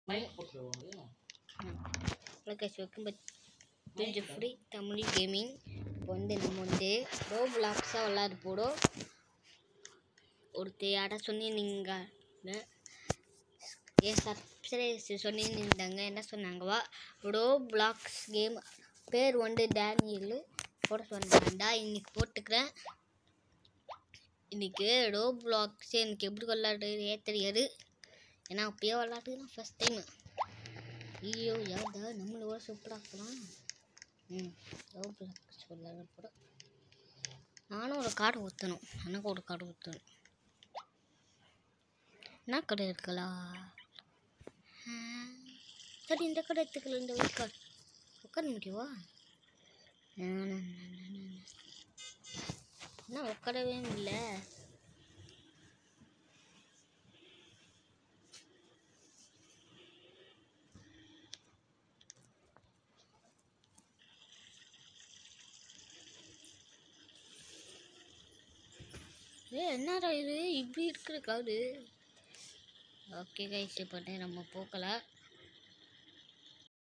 guys welcome but கொஞ்சம் free Tamil gaming இப்போ வந்து நம்ம வந்து ரோ பிளாக்ஸாக விளாட போகிறோம் ஒருத்தர் யாரா சொன்னிருந்தீங்க என் சப்ஸ்கிரைஸ் சொன்னிருந்தாங்க என்ன சொன்னாங்கவா ரோ பிளாக்ஸ் கேம் பேர் வந்து டேனியல் போட சொன்னாண்டா இன்னைக்கு போட்டுக்கிறேன் இன்னைக்கு ரோ பிளாக்ஸ் எனக்கு எப்படி விளாடுறதே தெரியாது ஏன்னா அப்பயே விளாடுறதுதான் ஃபஸ்ட் டைமு ஐயோ யாதா நம்மளோட சூப்பராக இருக்கலாம் ம் ரோ பிளாக்ஸ் விளாட போகிறோம் நானும் ஒரு கார்டு ஊற்றணும் எனக்கு ஒரு கார்டு ஊற்றணும் என்ன கடை இருக்கலாம் ஆ, சரி இந்த கடை எடுத்துக்கல இந்த ஒயிட் கார்டு உட்கார முடியுமா என்ன உட்காரவே இல்லை ஏ என்னடா இது இப்படி இருக்கிற காடு ஓகே கைஸ் இப்போ வந்து நம்ம போகலாம்